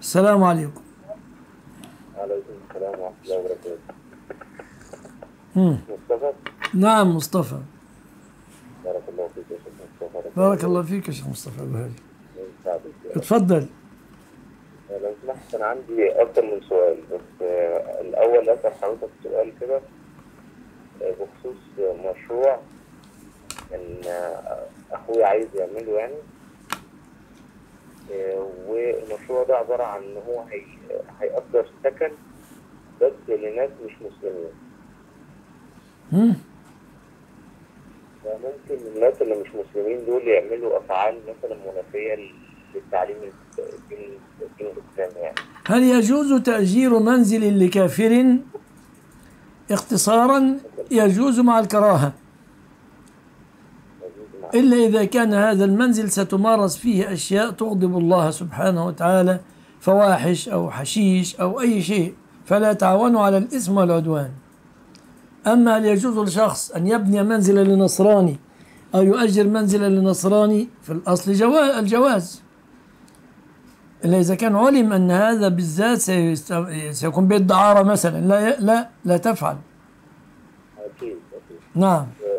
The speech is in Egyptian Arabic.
السلام عليكم عليكم السلام ورحمة الله وبركاته مم. مصطفى نعم مصطفى بارك الله فيك يا شيخ مصطفى بارك الله فيك يا شيخ مصطفى أبو هادي يسعدك يا رب. اتفضل لو سمحت أنا عندي أكتر من سؤال بس آه، الأول أسأل حضرتك سؤال كده آه، بخصوص مشروع كان آه، أخويا عايز يعمله يعني آه، والمشروع ده عبارة عن إن هو هي- هيأجر سكن بس لناس مش مسلمين مم. فممكن الناس اللي مش مسلمين دول يعملوا أفعال مثلا منافية للتعليم الدين الدين الإسلامي يعني هل يجوز تأجير منزل لكافر اختصارا يجوز مع الكراهة يجوز مع- إلا إذا كان هذا المنزل ستمارس فيه أشياء تغضب الله سبحانه وتعالى فواحش أو حشيش أو أي شيء فلا تعاونوا على الإثم والعدوان أما هل يجوز لشخص أن يبني منزلا لنصراني أو يؤجر منزلا لنصراني في الأصل جواز الجواز إلا إذا كان علم أن هذا بالذات سيست- سيكون بيت دعارة مثلا لا لا لا تفعل أكيد أكيد نعم آه،